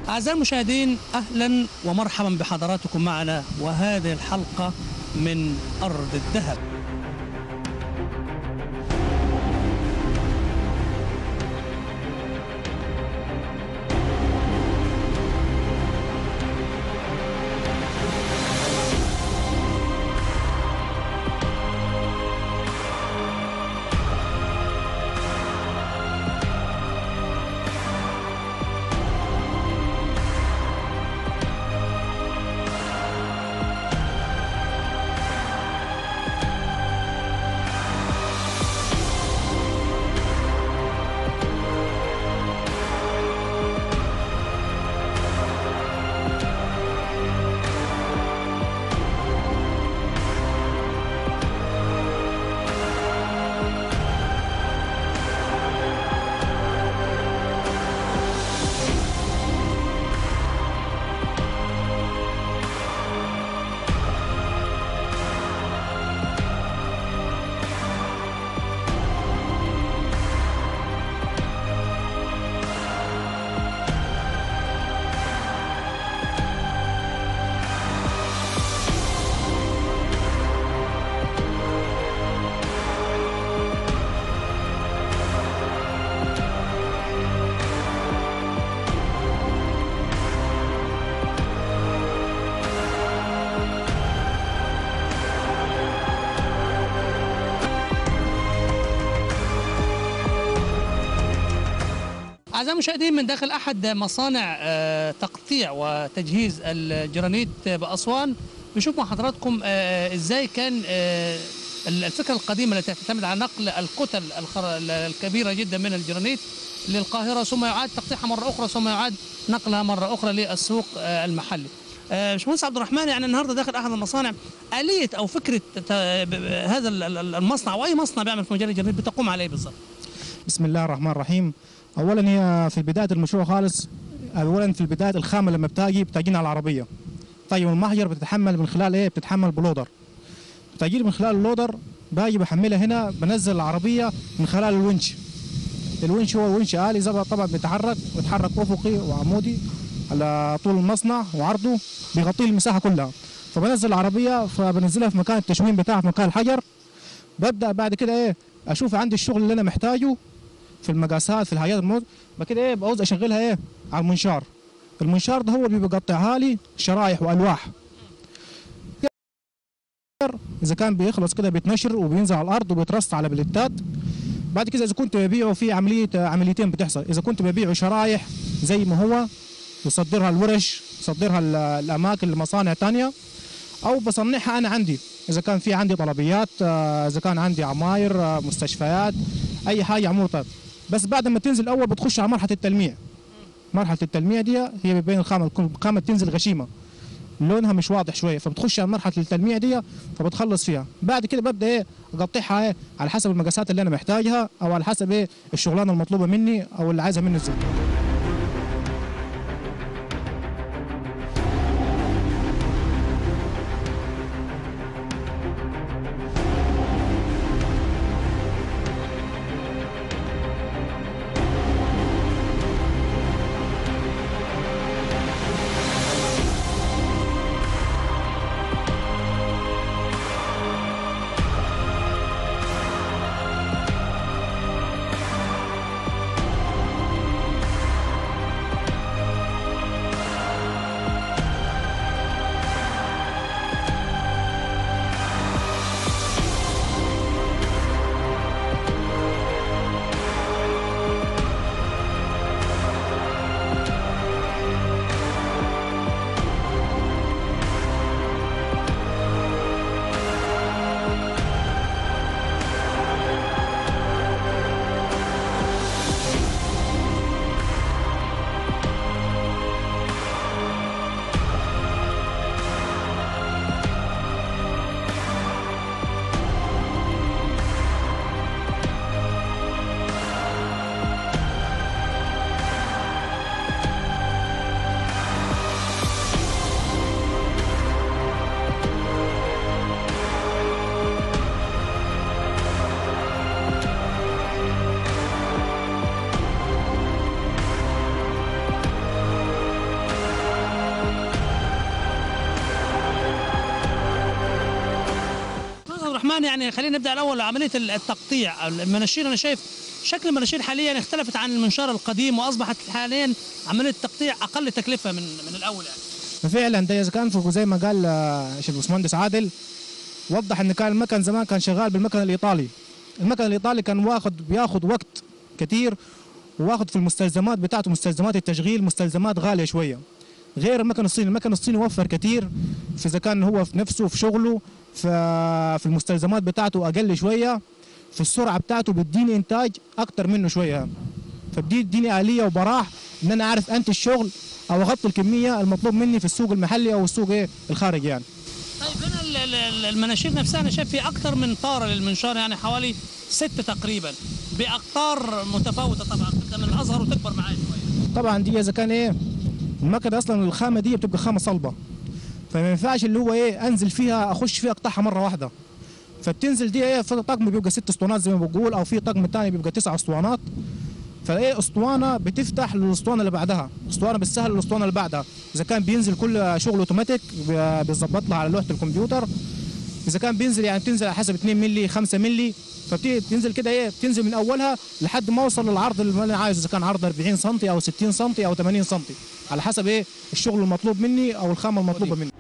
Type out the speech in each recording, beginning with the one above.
أعزائي المشاهدين أهلا ومرحبا بحضراتكم معنا وهذه الحلقة من أرض الذهب أعزائي المشاهدين من داخل أحد مصانع آه، تقطيع وتجهيز الجرانيت بأسوان بنشوف مع حضراتكم آه، إزاي كان آه، الفكرة القديمة التي تعتمد على نقل الكتل الخر- الكبيرة جدا من الجرانيت للقاهرة ثم يعاد تقطيعها مرة أخرى ثم يعاد نقلها مرة أخرى للسوق آه، المحلي آه، باشمهندس عبد الرحمن يعني النهارده داخل احد المصانع اليه او فكره ت- ب- ب- هذا ال- ال- المصنع او اي مصنع بيعمل في مجال الجرانيت بتقوم على ايه بالظبط؟ بسم الله الرحمن الرحيم اولا هي في بدايه المشروع خالص اولا في البدايه الخامه لما بتاجي بتجينا على العربيه طيب المحجر بتتحمل من خلال ايه بتتحمل بلودر بتجي من خلال اللودر باجي بحملها هنا بنزل العربيه من خلال الونش الونش هو ونش آلي زي ما طبعا بيتحرك بيتحرك افقي وعمودي على طول المصنع وعرضه بيغطي المساحه كلها فبنزل العربيه فبنزلها في مكان التشوين بتاعها في مكان الحجر ببدا بعد كده ايه اشوف عندي الشغل اللي انا محتاجه في المقاسات في الحاجات الموت بعد كده ايه بعوز اشغلها ايه على المنشار المنشار ده هو اللي بيقطعها لي شرايح والواح اذا كان بيخلص كده بيتنشر وبينزل على الارض وبيترص على بليتات بعد كده اذا كنت ببيعه في عمليه عمليتين بتحصل اذا كنت ببيعه شرايح زي ما هو بصدرها الورش بصدرها ال- الاماكن لمصانع تانية او بصنعها انا عندي اذا كان في عندي طلبيات آه، اذا كان عندي عماير آه، مستشفيات اي حاجه عموما بس بعد ما تنزل اول بتخش على مرحله التلميع مرحله التلميع دي هي بين الخامه الخامه تنزل غشيمه لونها مش واضح شويه فبتخش على مرحله التلميع دي فبتخلص فيها بعد كده ببدا ايه اقطعها ايه على حسب المقاسات اللي انا محتاجها او على حسب ايه الشغلانه المطلوبه مني او اللي عايزها مني الزبون الان يعني خلينا نبدا الاول عمليه التقطيع المناشير انا شايف شكل المناشير حاليا اختلفت عن المنشار القديم واصبحت حاليا عمليه التقطيع اقل تكلفه من من الاول يعني ففعلا ده اذا كان زي ما قال آه، الباشمهندس عادل وضح ان كان المكن زمان كان شغال بالمكن الايطالي المكن الايطالي كان واخد بياخد وقت كتير واخد في المستلزمات بتاعته مستلزمات التشغيل مستلزمات غاليه شويه غير المكن الصيني المكن الصيني وفر كتير في اذا كان هو في نفسه في شغله في في المستلزمات بتاعته اقل شويه في السرعه بتاعته بيديني انتاج اكتر منه شويه فبدي يديني اليه وبراح ان انا اعرف انتج الشغل او اغطي الكميه المطلوب مني في السوق المحلي او السوق ايه الخارجي يعني طيب هنا ال- ال- ال- المناشير نفسها انا شايف في اكثر من طاره للمنشار يعني حوالي ست تقريبا باقطار متفاوته طبعا تبدا من الاصغر وتكبر معايا شويه طبعا دي اذا كان ايه المكنه اصلا الخامه دي بتبقى خامه صلبه فما ينفعش اللي هو ايه انزل فيها اخش فيها اقطعها مره واحده فبتنزل دي ايه في طقم بيبقى ست اسطوانات زي ما بقول او في طقم تاني بيبقى تسع اسطوانات فايه اسطوانه بتفتح للاسطوانه اللي بعدها اسطوانه بتسهل للاسطوانه اللي بعدها اذا كان بينزل كل شغل اوتوماتيك بي- بيظبط لها على لوحه الكمبيوتر اذا كان بينزل يعني بتنزل على حسب 2 مللي 5 مللي فبتنزل كده ايه بتنزل من اولها لحد ما اوصل للعرض اللي انا عايزه اذا كان عرض 40 سم او 60 سم او 80 سم على حسب ايه الشغل المطلوب مني او الخامه المطلوبه مني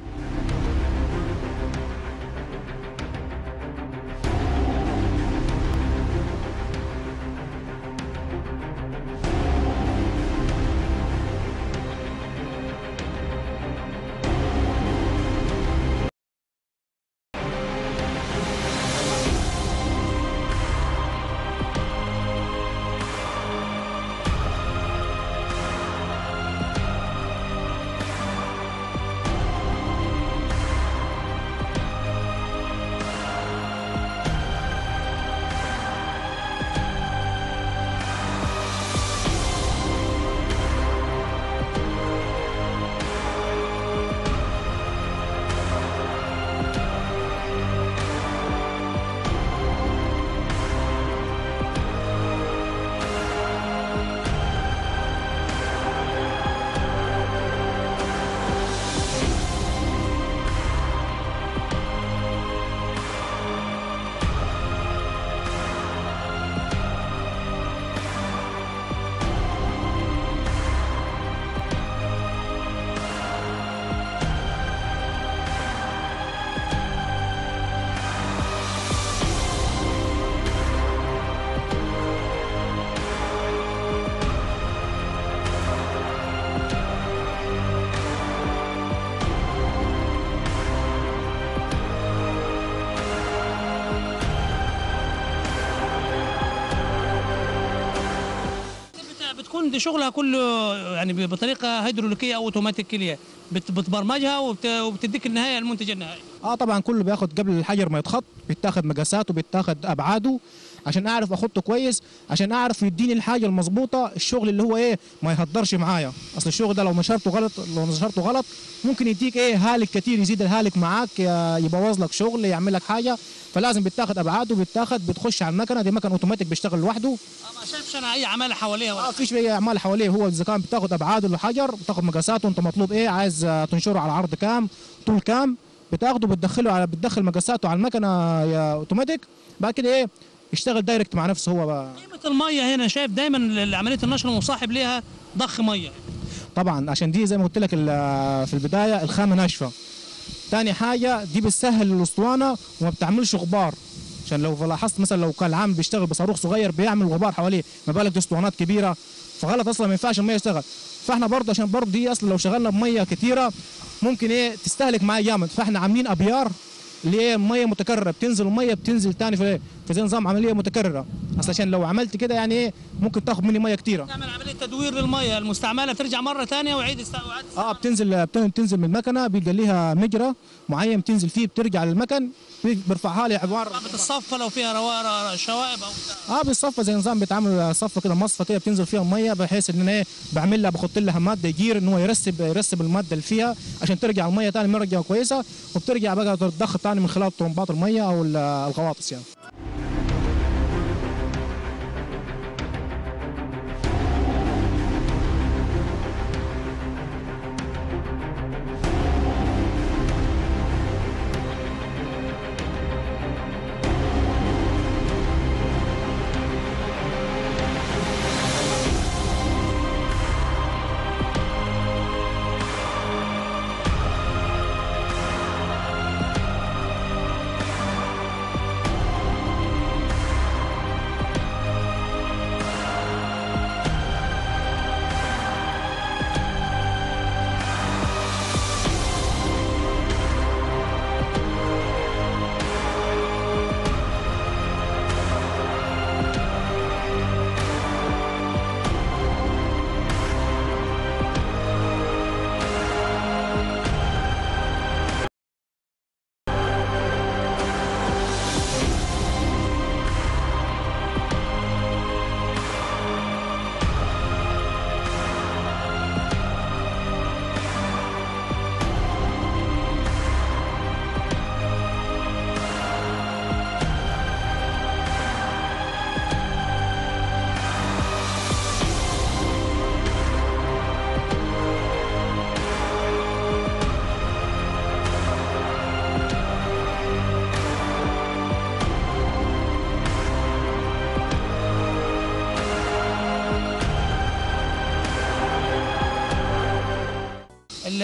بت- بتكون دي شغلها كله يعني ب- بطريقه هيدروليكيه او اوتوماتيكيه بت- بتبرمجها وبت- وبتديك النهايه المنتج النهائي اه طبعا كله بياخد قبل الحجر ما يتخط بيتاخد مقاساته بيتاخد ابعاده عشان اعرف اخطه كويس عشان اعرف يديني الحاجه المظبوطه الشغل اللي هو ايه ما يهدرش معايا اصل الشغل ده لو نشرته غلط لو نشرته غلط ممكن يديك ايه هالك كتير يزيد الهالك معاك يا- يبوظ لك شغل يعمل لك حاجه فلازم بيتاخد ابعاده بيتاخد بتخش على المكنه دي مكن اوتوماتيك بيشتغل لوحده آه، ما شايفش انا اي عماله حواليها ما ولا فيش اي اعمال حواليه هو اذا كان بتاخد ابعاده للحجر بتاخد مقاساته انت مطلوب ايه عايز آه، تنشره على عرض كام طول كام بتاخده بتدخله على بتدخل مقاساته على المكنه يا اوتوماتيك بعد كده ايه يشتغل دايركت مع نفسه هو بقى. قيمه الميه هنا شايف دايما ال- عمليه النشر مصاحب ليها ضخ ميه طبعا عشان دي زي ما قلت لك ال- في البدايه الخامه ناشفه تاني حاجه دي بتسهل الاسطوانه وما بتعملش غبار عشان لو لاحظت مثلا لو كان العامل بيشتغل بصاروخ صغير بيعمل غبار حواليه ما بالك دي اسطوانات كبيره فغلط اصلا ما ينفعش الميه يشتغل فاحنا برضه عشان برضه دي اصلا لو شغلنا بميه كتيره ممكن ايه تستهلك معايا جامد فاحنا عاملين ابيار اللي هي ميه متكرره بتنزل الميه بتنزل تاني في في زي نظام عمليه متكرره اصل عشان لو عملت كده يعني ايه ممكن تاخد مني ميه كتيره تعمل عمليه تدوير للميه المستعمله بترجع مره ثانيه وعيد است... وعيد اه بتنزل بت- بتنزل من المكنه بيبقى ليها مجرى معين بتنزل فيه بترجع للمكن بي- بيرفعها لي عباره بتتصفى لو فيها روا... شوائب او بتاع اه بالصفه زي نظام بيتعمل صفه كده مصفى كده بتنزل فيها الميه بحيث ان انا ايه بعمل لها بحط لها ماده جير ان هو يرسب يرسب الماده اللي فيها عشان ترجع الميه تاني مرجعه كويسه وبترجع بقى تتضخ تاني من خلال طرمبات الميه او ال- الغواطس يعني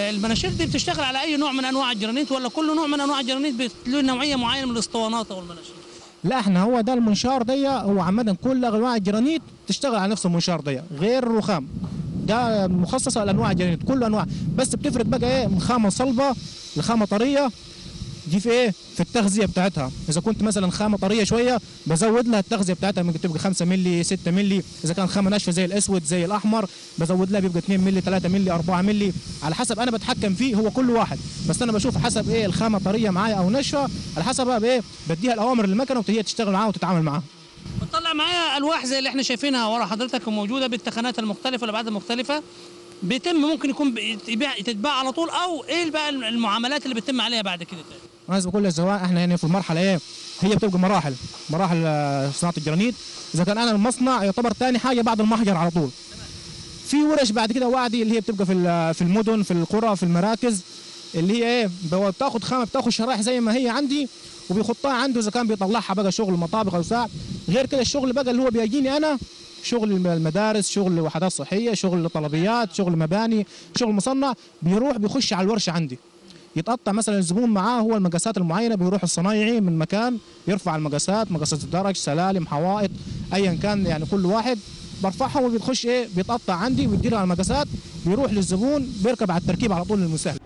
المناشير دي بتشتغل على اي نوع من انواع الجرانيت ولا كل نوع من انواع الجرانيت بت- له نوعيه معينه من الاسطوانات او المناشير لا احنا هو ده المنشار دي هو عامة كل انواع الجرانيت تشتغل على نفس المنشار دي غير الرخام ده مخصصة لانواع الجرانيت كل انواع بس بتفرق بقى ايه من خامة صلبة لخامة طرية دي في ايه في التغذية بتاعتها اذا كنت مثلا خامة طرية شوية بزود لها التغذية بتاعتها ممكن تبقى 5 مللي 6 مللي اذا كان خامة ناشفة زي الاسود زي الاحمر بزود لها بيبقى 2 مللي 3 مللي 4 مللي على حسب انا بتحكم فيه هو كل واحد بس انا بشوف حسب ايه الخامة طرية معايا او ناشفة على حسب بقى ايه بديها الاوامر للمكنة وهي تشتغل معاها وتتعامل معاها بتطلع معايا الواح زي اللي احنا شايفينها ورا حضرتك موجوده بالتخانات المختلفه والابعاد المختلفه بيتم ممكن يكون بيتباع تتباع على طول او ايه بقى المعاملات اللي بتتم عليها بعد كده تاني انا زي ما بقول للزواج احنا يعني في المرحله ايه هي بتبقى مراحل مراحل آه، صناعه الجرانيت اذا كان انا المصنع يعتبر ثاني حاجه بعد المحجر على طول في ورش بعد كده وعدي اللي هي بتبقى في ال- في المدن في القرى في المراكز اللي هي ايه هو بتاخد خامه بتاخد شرايح زي ما هي عندي وبيحطها عنده اذا كان بيطلعها بقى شغل مطابخ او ساعه غير كده الشغل بقى اللي هو بيجيني انا شغل الم- المدارس شغل وحدات صحيه شغل طلبيات شغل مباني شغل مصنع بيروح بيخش على الورشه عندي يتقطع مثلا الزبون معاه هو المقاسات المعينه بيروح الصنايعي من مكان يرفع المقاسات مقاسات الدرج سلالم حوائط ايا كان يعني كل واحد برفعهم وبتخش ايه بيتقطع عندي ويديله على المقاسات بيروح للزبون بيركب على التركيب على طول للمستهلك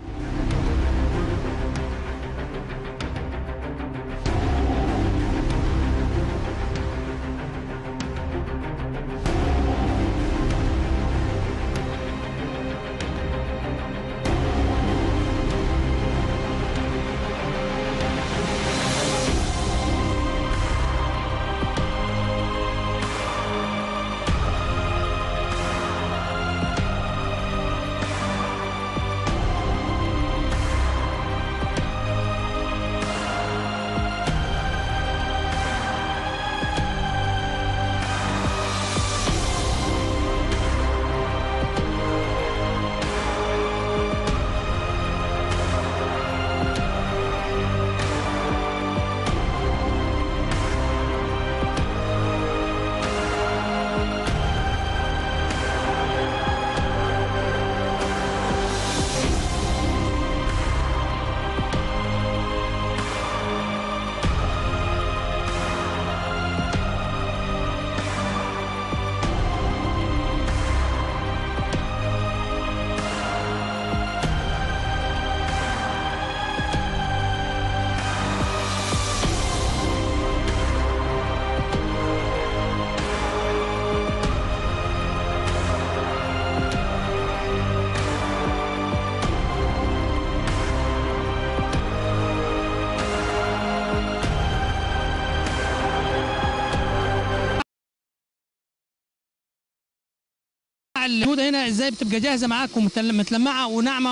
الموجوده هنا ازاي بتبقى جاهزه معاك ومتلمعه وناعمه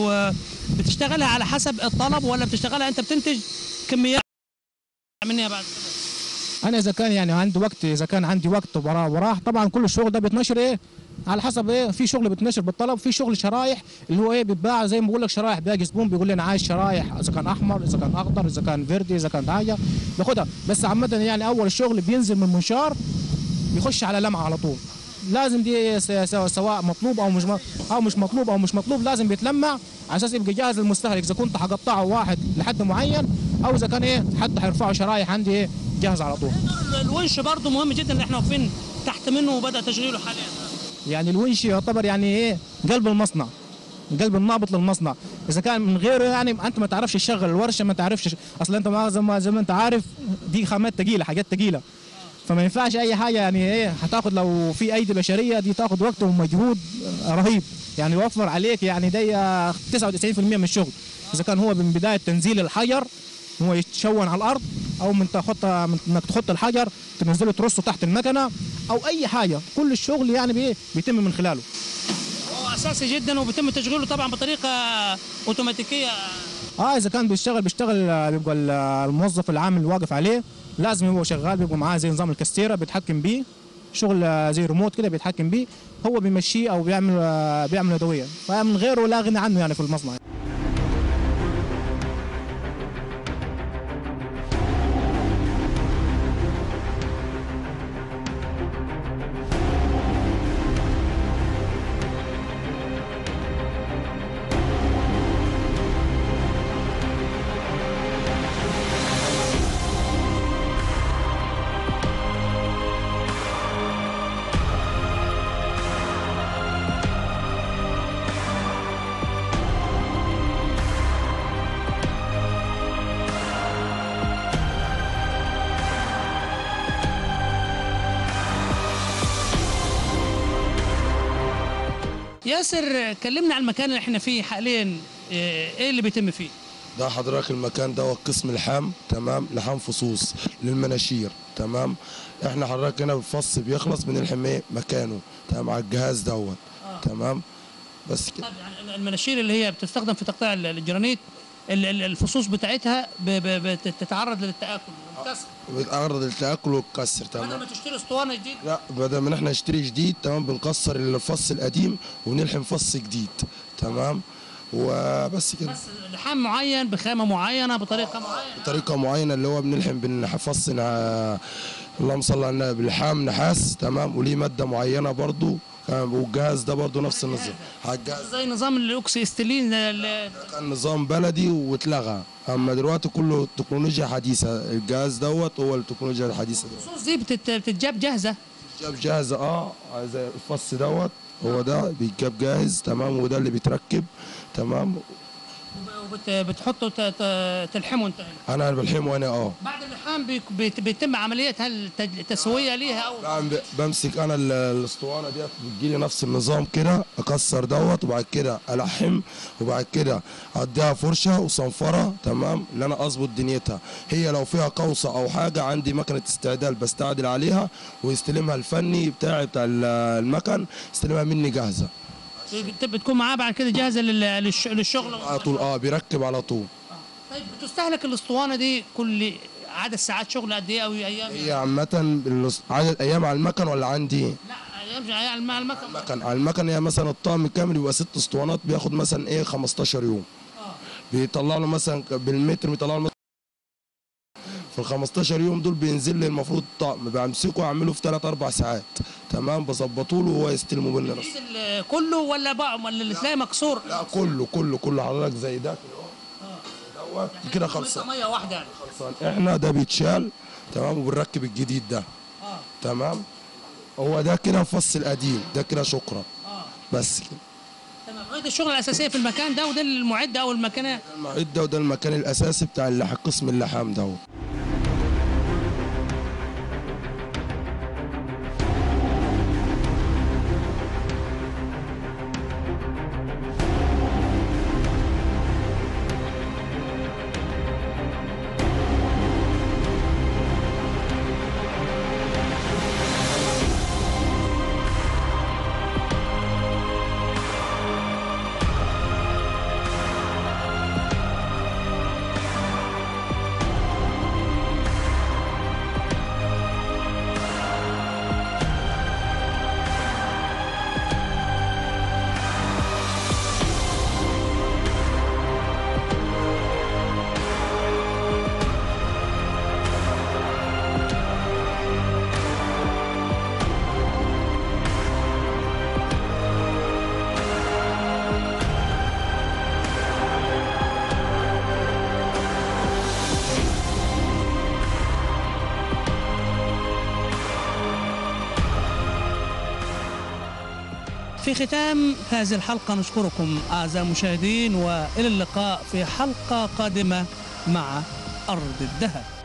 وبتشتغلها على حسب الطلب ولا بتشتغلها انت بتنتج كميات منها بعد كده انا اذا كان يعني عندي وقت اذا كان عندي وقت وراه وراه طبعا كل الشغل ده بيتنشر ايه على حسب ايه في شغل بيتنشر بالطلب في شغل شرايح اللي هو ايه بيتباع زي ما بقول لك شرايح بيجي زبون بيقول لي انا عايز شرايح اذا كان احمر اذا كان اخضر اذا كان فردي اذا كان حاجه باخدها بس عامه يعني اول الشغل بينزل من المنشار بيخش على لمعه على طول لازم دي س- س- سواء مطلوب او مش م- او مش مطلوب او مش مطلوب لازم بيتلمع على اساس يبقى جاهز للمستهلك اذا كنت هقطعه واحد لحد معين او اذا كان ايه حد هيرفعه شرايح عندي ايه جاهز على طول دور الونش برضه مهم جدا اللي احنا واقفين تحت منه وبدا تشغيله حاليا يعني الونش يعتبر يعني ايه قلب المصنع قلب النابض للمصنع اذا كان من غيره يعني انت ما تعرفش تشغل الورشه ما تعرفش اصلا انت ما زي ما زي ما انت عارف دي خامات ثقيله حاجات ثقيله فما ينفعش اي حاجه يعني ايه هتاخد لو في ايدي بشريه دي تاخد وقت ومجهود رهيب يعني يوفر عليك يعني دي 99% من الشغل اذا كان هو من بدايه تنزيل الحجر هو يتشون على الارض او من تحط من انك تحط الحجر تنزله ترصه تحت المكنه او اي حاجه كل الشغل يعني بي- بيتم من خلاله هو اساسي جدا وبيتم تشغيله طبعا بطريقه اوتوماتيكيه اه اذا كان بيشتغل بيشتغل آه، بيبقى ال- آه، الموظف العامل اللي واقف عليه لازم يبقى شغال بيبقى معاه زي نظام الكاستيره بيتحكم بيه شغل آه، زي ريموت كده بيتحكم بيه هو بيمشيه او بيعمل آه، بيعمل يدويا فمن غيره لا غنى عنه يعني في المصنع ياسر كلمنا عن المكان اللي احنا فيه حاليا آه، ايه اللي بيتم فيه ده حضرتك المكان ده هو قسم اللحام تمام لحام فصوص للمناشير تمام احنا حضرتك هنا الفص بيخلص بنلحم ايه مكانه تمام على الجهاز دوت تمام بس كده طب يعني المناشير اللي هي بتستخدم في تقطيع ال- الجرانيت ال- ال- الفصوص بتاعتها ب- ب- بتتعرض للتآكل والكسر بيتعرض للتاكل والكسر بدل تمام ما تشتري اسطوانه جديد لا بدل ما احنا نشتري جديد تمام بنكسر الفص القديم ونلحم فص جديد تمام وبس كده بس لحام معين بخامه معينه بطريقه معينه بطريقه معينه اللي هو بنلحم بنفص نا- اللهم صل على النبي لحام نحاس تمام وليه ماده معينه برضو تمام، والجهاز ده برضو نفس النظام على الجهاز زي نظام الاوكسي استيلين ال- كان نظام بلدي واتلغى اما دلوقتي كله تكنولوجيا حديثه الجهاز دوت هو التكنولوجيا الحديثه دلوقتي الفصوص دي بتت- بتتجاب جاهزه جاب جاهزه اه زي الفص دوت هو ده بيتجاب جاهز تمام وده اللي بيتركب تمام وبتحطه تلحمه انت هنا انا بلحمه انا اه بعد اللحام بيك- بيت- بيتم عمليه هل تج- تسويه ليها او بعمل- ب- بمسك انا ال- الاسطوانه ديت بتجيلي نفس النظام كده اكسر دوت وبعد كده الحم وبعد كده اديها فرشه وصنفره تمام اللي انا اظبط دنيتها هي لو فيها قوصه او حاجه عندي مكنه استعدال بستعدل عليها ويستلمها الفني بتاعي بتاع ال- المكن يستلمها مني جاهزه بت- بتكون معاه بعد كده جاهزه لل- للش- للشغل على طول اه بيركب على طول طيب بتستهلك الاسطوانه دي كل عدد ساعات شغل قد ايه او ايام هي عامه الاس- عدد ايام على المكن ولا عندي لا ايام ايام مع المكن المكن على المكن هي مثلا الطقم كامل يبقى ست اسطوانات بياخد مثلا ايه 15 يوم بيطلع له مثلا بالمتر بيطلع له مثلاً في ال 15 يوم دول بينزل لي المفروض الطقم بمسكه اعمله في 3 4 ساعات تمام بظبطه له وهو يستلمه مني نص الإيد ال- كله ولا بقى ولا اللي تلاقي مكسور لا كله كله كله حضرتك زي ده كده اهو. دوت كده خلصان ميه واحده يعني خلصان احنا ده بيتشال تمام وبنركب الجديد ده اه تمام هو ده كده الفص القديم ده كده شكرا اه بس كده تمام هذه الشغله الاساسيه في المكان ده وده المعده او المكنه ده المعد ده وده المكان الاساسي بتاع اللح... قسم اللحام ده في ختام هذه الحلقه نشكركم اعزائي المشاهدين والى اللقاء في حلقه قادمه مع ارض الذهب